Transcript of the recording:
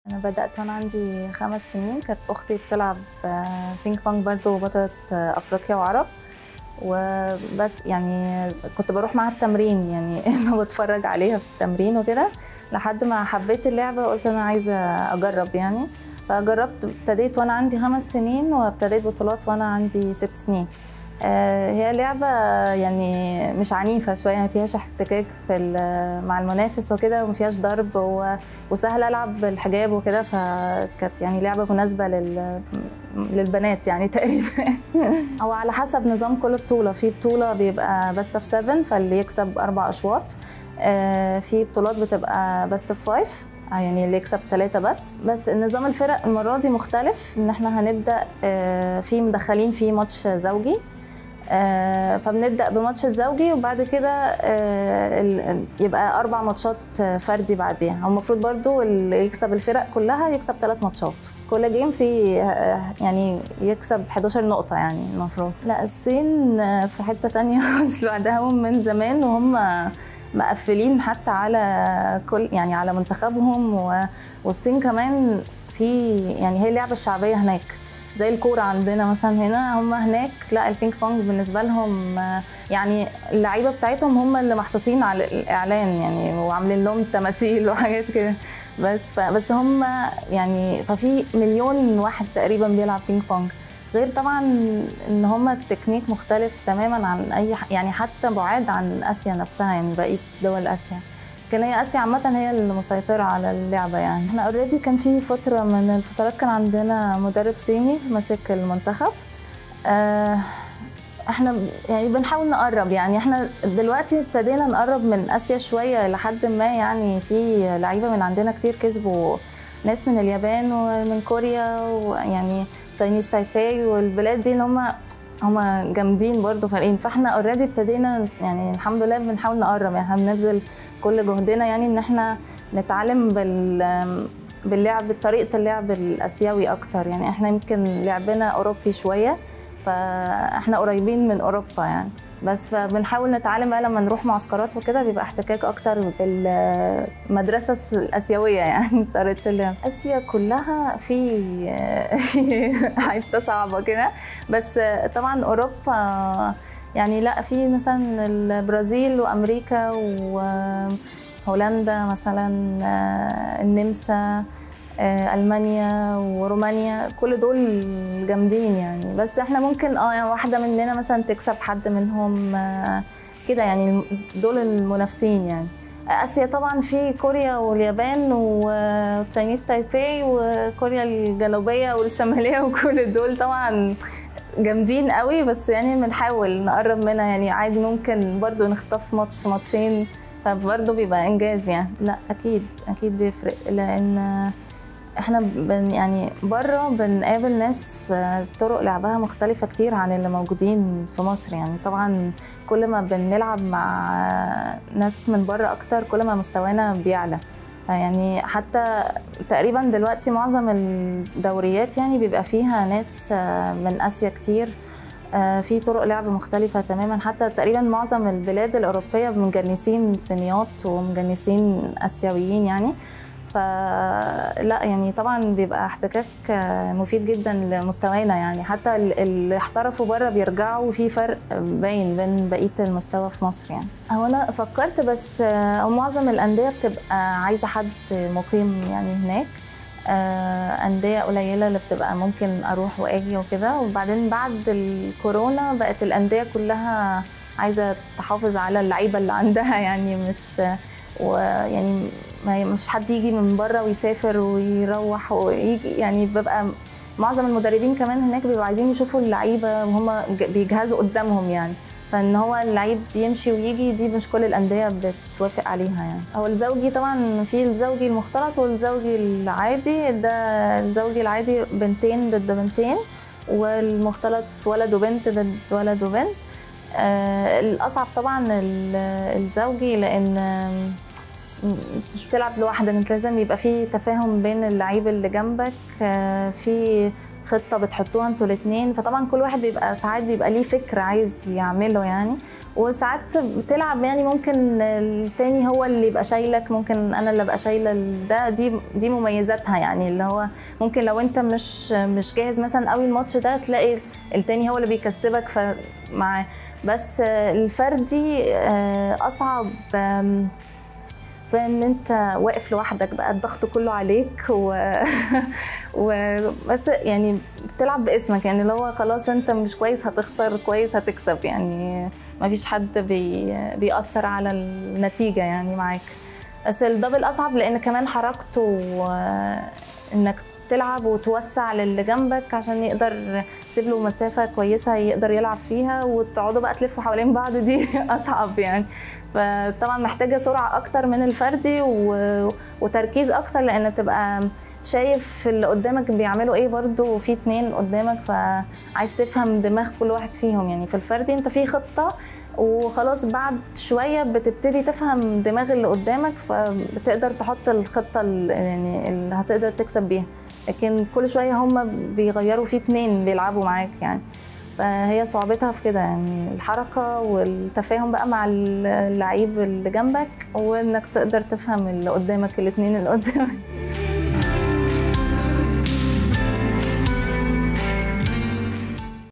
أنا بدأت وأنا عندي خمس سنين كانت أختي بتلعب آه، بينج بونج برضه بطلة آه، أفريقيا وعرب وبس يعني كنت بروح معاها التمرين يعني بتفرج عليها في التمرين وكده لحد ما حبيت اللعبة وقلت أنا عايزة أجرب يعني فجربت ابتديت وأنا عندي خمس سنين وابتديت بطولات وأنا عندي ست سنين آه، هي لعبة يعني مش عنيفة شوية ما فيهاش احتكاك في ال- مع المنافس وكده وما فيهاش ضرب و- وسهل ألعب بالحجاب وكده فكانت يعني لعبة مناسبة لل للبنات يعني تقريبا هو على حسب نظام كل بطولة في بطولة بيبقى بست اوف 7 فاللي يكسب أربع أشواط آه، في بطولات بتبقى بست اوف 5 يعني اللي يكسب ثلاثة بس بس نظام الفرق المرة دي مختلف ان احنا هنبدأ آه، في مدخلين فيه ماتش زوجي آه، فبنبدا بماتش الزوجي وبعد كده آه، ال- يبقى اربع ماتشات آه، فردي بعديها هو المفروض برضو اللي يكسب الفرق كلها يكسب ثلاث ماتشات كل جيم في آه، يعني يكسب 11 نقطة يعني المفروض لا الصين آه، في حتة تانية خالص لوحدها هم من زمان وهم مقفلين حتى على كل يعني على منتخبهم و- والصين كمان في يعني هي اللعبة الشعبية هناك زي الكوره عندنا مثلا هنا هم هناك لا البينج بونج بالنسبه لهم آه، يعني اللعيبه بتاعتهم هم اللي محطوطين على الاعلان يعني وعاملين لهم تماثيل وحاجات كده بس ف بس هم يعني ففي مليون واحد تقريبا بيلعب بينج بونج غير طبعا ان هم التكنيك مختلف تماما عن اي ح- يعني حتى بعاد عن اسيا نفسها يعني بقيه دول اسيا لكن هي اسيا عامه هي اللي مسيطره على اللعبه يعني احنا اوريدي كان في فتره من الفترات كان عندنا مدرب صيني ماسك المنتخب آه، احنا ب- يعني بنحاول نقرب يعني احنا دلوقتي ابتدينا نقرب من اسيا شويه لحد ما يعني في لعيبه من عندنا كتير كسبوا ناس من اليابان ومن كوريا ويعني تشاينيز تايباي والبلاد دي ان هم هم جامدين برضه فارقين فاحنا اوريدي ابتدينا يعني الحمد لله بنحاول نقرب يعني احنا بنبذل كل جهدنا يعني ان احنا نتعلم بال باللعب بطريقه اللعب الاسيوي اكتر يعني احنا يمكن لعبنا اوروبي شويه فاحنا قريبين من اوروبا يعني بس فبنحاول نتعلم بقى لما نروح معسكرات وكده بيبقى احتكاك اكتر بالمدرسه الاسيويه يعني طريقه اللعب اسيا كلها في في حته صعبه كده بس طبعا اوروبا يعني لا في مثلا البرازيل وامريكا وهولندا مثلا آه، النمسا آه، المانيا ورومانيا كل دول جامدين يعني بس احنا ممكن اه يعني واحده مننا مثلا تكسب حد منهم آه، كده يعني دول المنافسين يعني اسيا طبعا في كوريا واليابان وتشاينيز تايبي وكوريا الجنوبيه والشماليه وكل دول طبعا جامدين قوي بس يعني بنحاول نقرب منها يعني عادي ممكن برضو نخطف ماتش ماتشين فبرضه بيبقى انجاز يعني لا اكيد اكيد بيفرق لان احنا بن يعني بره بنقابل ناس في طرق لعبها مختلفه كتير عن اللي موجودين في مصر يعني طبعا كل ما بنلعب مع ناس من بره اكتر كل ما مستوانا بيعلى يعني حتى تقريبا دلوقتي معظم الدوريات يعني بيبقى فيها ناس آه، من اسيا كتير آه، في طرق لعب مختلفة تماما حتى تقريبا معظم البلاد الأوروبية مجنسين صينيات ومجنسين آسيويين يعني فلا يعني طبعا بيبقى احتكاك آه، مفيد جدا لمستوانا يعني حتى ال- اللي احترفوا بره بيرجعوا في فرق باين بين بقيه المستوى في مصر يعني هو انا فكرت بس آه، معظم الانديه بتبقى عايزه حد مقيم يعني هناك آه، أندية قليلة اللي بتبقى ممكن أروح وأجي وكده وبعدين بعد الكورونا بقت الأندية كلها عايزة تحافظ على اللعيبة اللي عندها يعني مش ويعني ما مش حد يجي من بره ويسافر ويروح ويجي يعني ببقى معظم المدربين كمان هناك بيبقوا عايزين يشوفوا اللعيبة وهم ج- بيجهزوا قدامهم يعني فان هو اللعيب يمشي ويجي دي مش كل الانديه بتوافق عليها يعني هو الزوجي طبعا في الزوجي المختلط والزوجي العادي ده الزوجي العادي بنتين ضد بنتين والمختلط ولد وبنت ضد ولد وبنت آه الاصعب طبعا ال- الزوجي لان آم، انت مش بتلعب لوحدك انت لازم يبقى في تفاهم بين اللعيب اللي جنبك آه، في خطه بتحطوها انتوا الاثنين فطبعا كل واحد بيبقى ساعات بيبقى ليه فكر عايز يعمله يعني وساعات بتلعب يعني ممكن التاني هو اللي يبقى شايلك ممكن انا اللي ابقى شايله ده دي دي مميزاتها يعني اللي هو ممكن لو انت مش مش جاهز مثلا قوي الماتش ده تلاقي التاني هو اللي بيكسبك فمع بس الفردي اصعب فان انت واقف لوحدك بقى الضغط كله عليك و... و... بس يعني بتلعب باسمك يعني اللي هو خلاص انت مش كويس هتخسر كويس هتكسب يعني ما فيش حد بي... بيأثر على النتيجة يعني معاك بس الدبل أصعب لأن كمان حركته و... إنك تلعب وتوسع للي جنبك عشان يقدر تسيب له مسافة كويسة يقدر يلعب فيها وتقعدوا بقى تلفوا حوالين بعض دي أصعب يعني فطبعا محتاجة سرعة أكتر من الفردي و... وتركيز أكتر لأن تبقى شايف اللي قدامك بيعملوا ايه برضو وفي اتنين قدامك فعايز تفهم دماغ كل واحد فيهم يعني في الفردي انت في خطة وخلاص بعد شوية بتبتدي تفهم دماغ اللي قدامك فبتقدر تحط الخطة اللي يعني اللي هتقدر تكسب بيها لكن كل شوية هم بيغيروا في اتنين بيلعبوا معاك يعني فهي صعوبتها في كده يعني الحركة والتفاهم بقى مع اللعيب اللي جنبك وانك تقدر تفهم اللي قدامك الاتنين اللي قدامك